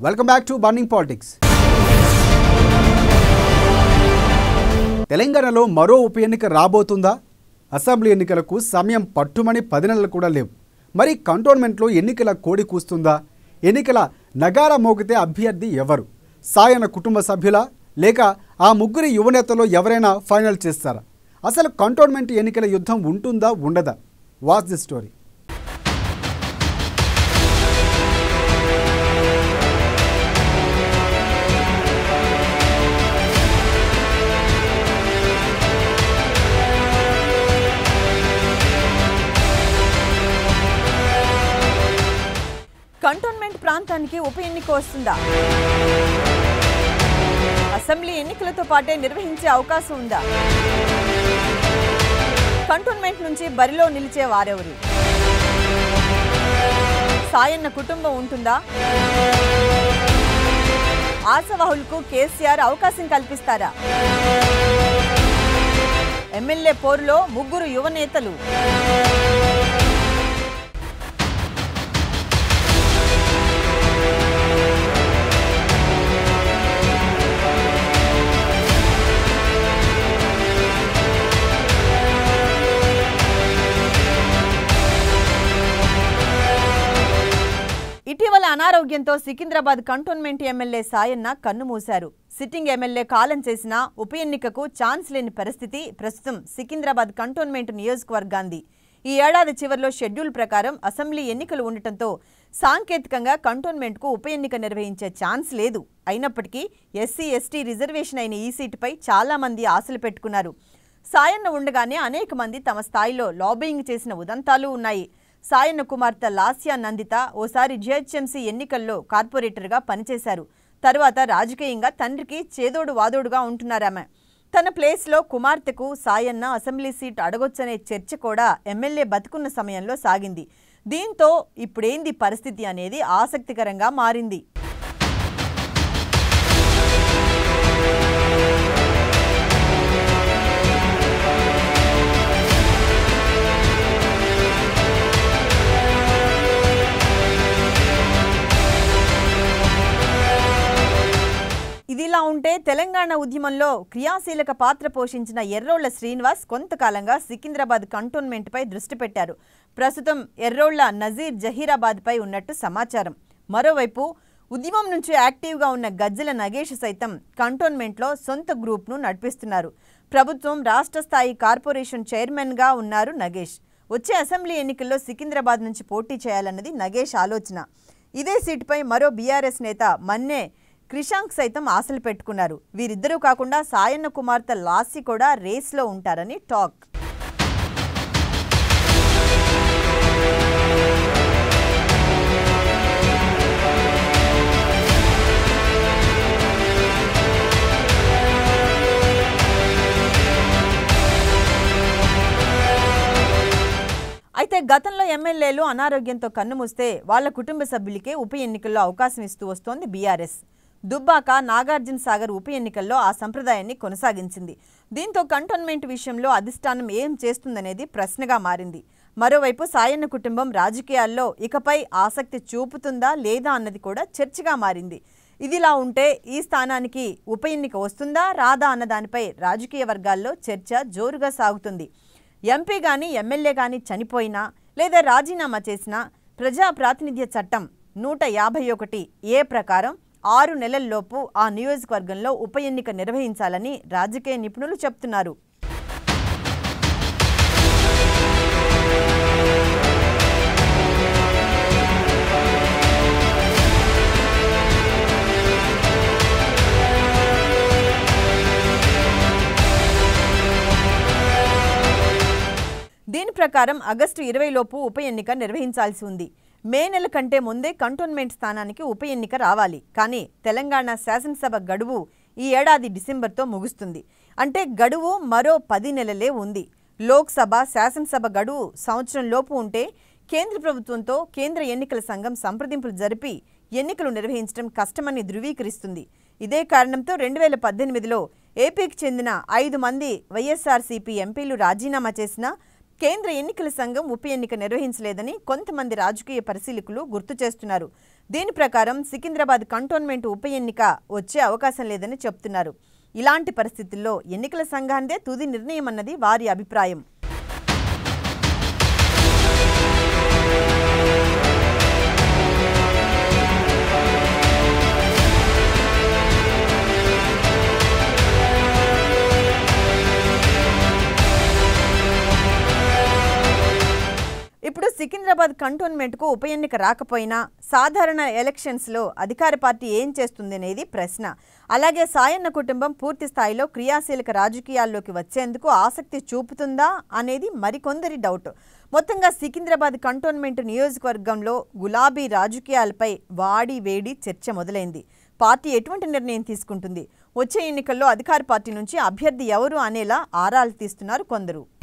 welcome back to burning politics తెలంగాణలో మరో ఉప ఎన్నిక రాబోతుందా అసెంబ్లీ ఎన్నికలకు సమయం పట్టుమని పది నెలలు కూడా లేవు మరి కంటోన్మెంట్లో ఎన్నికల కోడి కూస్తుందా ఎన్నికల నగారా మోగితే అభ్యర్థి ఎవరు సాయన కుటుంబ సభ్యులా లేక ఆ ముగ్గురి యువనేతలో ఎవరైనా ఫైనల్ చేస్తారా అసలు కంటోన్మెంట్ ఎన్నికల యుద్ధం ఉంటుందా ఉండదా వాచ్ ది స్టోరీ కంటోన్మెంట్ ప్రాంతానికి ఉప ఎన్నిక వస్తుందా అసెంబ్లీ ఎన్నికలతో పాటే నిర్వహించే అవకాశం ఉందా కంటోన్మెంట్ నుంచి బరిలో నిలిచే వారెవరు సాయన్న కుటుంబం ఉంటుందా ఆశావాహులకు కేసీఆర్ అవకాశం కల్పిస్తారా ఎమ్మెల్యే పోరులో ముగ్గురు యువ నేతలు ఇటీవల అనారోగ్యంతో సికింద్రాబాద్ కంటోన్మెంట్ ఎమ్మెల్యే సాయన్న కన్నుమూశారు సిట్టింగ్ ఎమ్మెల్యే కాలం చేసిన ఉప ఎన్నికకు ఛాన్స్ లేని పరిస్థితి ప్రస్తుతం సికింద్రాబాద్ కంటోన్మెంట్ నియోజకవర్గాంది ఈ ఏడాది చివరిలో షెడ్యూల్ ప్రకారం అసెంబ్లీ ఎన్నికలు ఉండటంతో సాంకేతికంగా కంటోన్మెంట్కు ఉప ఎన్నిక నిర్వహించే ఛాన్స్ లేదు అయినప్పటికీ ఎస్సీ ఎస్టీ రిజర్వేషన్ అయిన ఈ సీటుపై చాలా మంది ఆశలు పెట్టుకున్నారు సాయన్న ఉండగానే అనేక మంది తమ స్థాయిలో లాబింగ్ చేసిన ఉదంతాలు ఉన్నాయి సాయన్న కుమార్తె లాస్యా నందిత ఓసారి జిహెచ్ఎంసీ ఎన్నికల్లో కార్పొరేటర్గా పనిచేశారు తరువాత రాజకీయంగా తండ్రికి చేదోడు వాదోడుగా ఉంటున్నారామె తన ప్లేస్లో కుమార్తెకు సాయన్న అసెంబ్లీ సీట్ అడగొచ్చనే చర్చ కూడా ఎమ్మెల్యే బతుకున్న సమయంలో సాగింది దీంతో ఇప్పుడేంది పరిస్థితి అనేది ఆసక్తికరంగా మారింది ఇదిలా ఉంటే తెలంగాణ ఉద్యమంలో క్రియాశీలక పాత్ర పోషించిన ఎర్రోళ్ల శ్రీనివాస్ కొంతకాలంగా సికింద్రాబాద్ కంటోన్మెంట్పై దృష్టి పెట్టారు ప్రస్తుతం ఎర్రోళ్ల నజీర్ జహీరాబాద్పై ఉన్నట్టు సమాచారం మరోవైపు ఉద్యమం నుంచి యాక్టివ్గా ఉన్న గజ్జల నగేష్ సైతం కంటోన్మెంట్లో సొంత గ్రూప్ను నడిపిస్తున్నారు ప్రభుత్వం రాష్ట్ర స్థాయి కార్పొరేషన్ చైర్మన్గా ఉన్నారు నగేష్ వచ్చే అసెంబ్లీ ఎన్నికల్లో సికింద్రాబాద్ నుంచి పోటీ చేయాలన్నది నగేష్ ఆలోచన ఇదే సీటుపై మరో బీఆర్ఎస్ నేత మన్నే క్రిషాంక్ సైతం ఆశలు పెట్టుకున్నారు వీరిద్దరూ కాకుండా సాయన్న కుమార్తె లాస్సి కూడా రేస్లో ఉంటారని టాక్ అయితే గతంలో ఎమ్మెల్యేలు అనారోగ్యంతో కన్నుమూస్తే వాళ్ళ కుటుంబ సభ్యులకే ఉప ఎన్నికల్లో అవకాశం ఇస్తూ వస్తోంది బీఆర్ఎస్ దుబ్బాక నాగార్జున సాగర్ ఉప ఎన్నికల్లో ఆ సంప్రదాయాన్ని కొనసాగించింది దీంతో కంటోన్మెంట్ విషయంలో అధిష్టానం ఏం చేస్తుందనేది ప్రశ్నగా మారింది మరోవైపు సాయన్న కుటుంబం రాజకీయాల్లో ఇకపై ఆసక్తి చూపుతుందా లేదా అన్నది కూడా చర్చగా మారింది ఇదిలా ఉంటే ఈ స్థానానికి ఉప ఎన్నిక వస్తుందా రాదా అన్న దానిపై రాజకీయ వర్గాల్లో చర్చ జోరుగా సాగుతుంది ఎంపీ గాని ఎమ్మెల్యే గాని చనిపోయినా లేదా రాజీనామా చేసినా ప్రజా ప్రాతినిధ్య చట్టం నూట యాభై ఒకటి ఏ ప్రకారం ఆరు నెలల్లోపు ఆ నియోజకవర్గంలో ఉప ఎన్నిక నిర్వహించాలని రాజకీయ నిపుణులు చెప్తున్నారు దీని ప్రకారం ఆగస్టు ఇరవై లోపు ఉప ఎన్నిక నిర్వహించాల్సి ఉంది మే నెల కంటే ముందే కంటోన్మెంట్ స్థానానికి ఉప ఎన్నిక రావాలి కానీ తెలంగాణ శాసనసభ గడువు ఈ ఏడాది డిసెంబర్తో ముగుస్తుంది అంటే గడువు మరో పది నెలలే ఉంది లోక్సభ శాసనసభ గడువు సంవత్సరం లోపు ఉంటే కేంద్ర ప్రభుత్వంతో కేంద్ర ఎన్నికల సంఘం సంప్రదింపులు జరిపి ఎన్నికలు నిర్వహించడం కష్టమని ధృవీకరిస్తుంది ఇదే కారణంతో రెండు వేల పద్దెనిమిదిలో ఏపీకి చెందిన ఐదు మంది వైఎస్ఆర్సీపీ ఎంపీలు రాజీనామా చేసినా కేంద్ర ఎన్నికల సంఘం ఉప ఎన్నిక నిర్వహించలేదని కొంతమంది రాజకీయ పరిశీలకులు గుర్తు చేస్తున్నారు దీని ప్రకారం సికింద్రాబాద్ కంటోన్మెంట్ ఉప ఎన్నిక వచ్చే అవకాశం లేదని చెప్తున్నారు ఇలాంటి పరిస్థితుల్లో ఎన్నికల సంఘాందే తుది నిర్ణయం అన్నది వారి అభిప్రాయం ఇప్పుడు సికింద్రాబాద్ కంటోన్మెంట్కు ఉప ఎన్నిక రాకపోయినా సాధారణ ఎలక్షన్స్లో అధికార పార్టీ ఏం చేస్తుంది అనేది ప్రశ్న అలాగే సాయన్న కుటుంబం పూర్తి స్థాయిలో క్రియాశీలక రాజకీయాల్లోకి వచ్చేందుకు ఆసక్తి చూపుతుందా అనేది మరికొందరి డౌట్ మొత్తంగా సికింద్రాబాద్ కంటోన్మెంట్ నియోజకవర్గంలో గులాబీ రాజకీయాలపై వాడి వేడి చర్చ మొదలైంది పార్టీ ఎటువంటి నిర్ణయం తీసుకుంటుంది వచ్చే ఎన్నికల్లో అధికార పార్టీ నుంచి అభ్యర్థి ఎవరు అనేలా ఆరాలు తీస్తున్నారు కొందరు